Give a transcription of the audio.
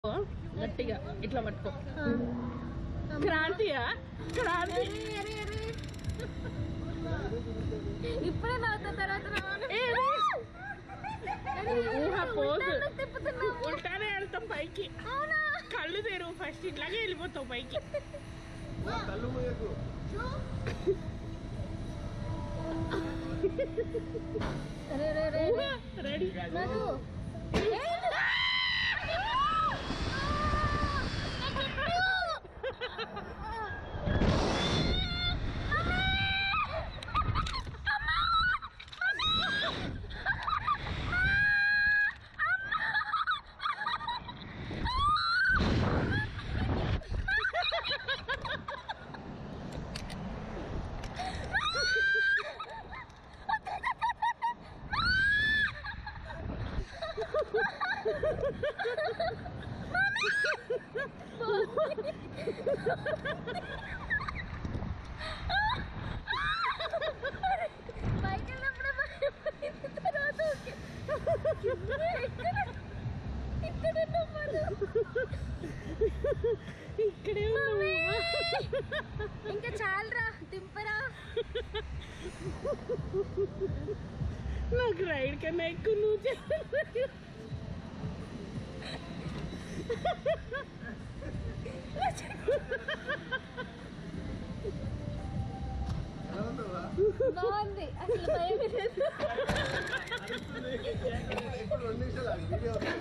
గట్టిగా ఇట్లా పట్టుకో క్రాంతియా క్రాంతి ఇప్పుడే నవ్వుతా తర్వాత నవ్వను. ఏ, అరే, ఊహ పోదు ఉల్టాలో తిప్పుతున్నావు. ఉంటానే వెళ్తాం పైకి అవునా కళ్ళు తెరువు ఫస్ట్ ఇట్లాగే వెళ్ళిపోతావు పైకి కళ్ళు మూయకు అరే అరే అరే ఊహ రెడీ నాకు బైక్ వెళ్ళినప్పుడే భయపడింది. తర్వాత ఓకే. ఇక్కడ ఇక్కడ ఉన్నాం ఇక్కడే ఉన్నావు ఇంకా చాలరా దింపరా నాకు రైడ్ కన్నా ఎక్కువ నువ్వు చెప్పు ఎలా ఉందవ్వా? బాగుంది అసలు భయం లేదు ఇప్పుడు రెండు నిమిషాలు ఆగు, వీడియో వస్తుంది.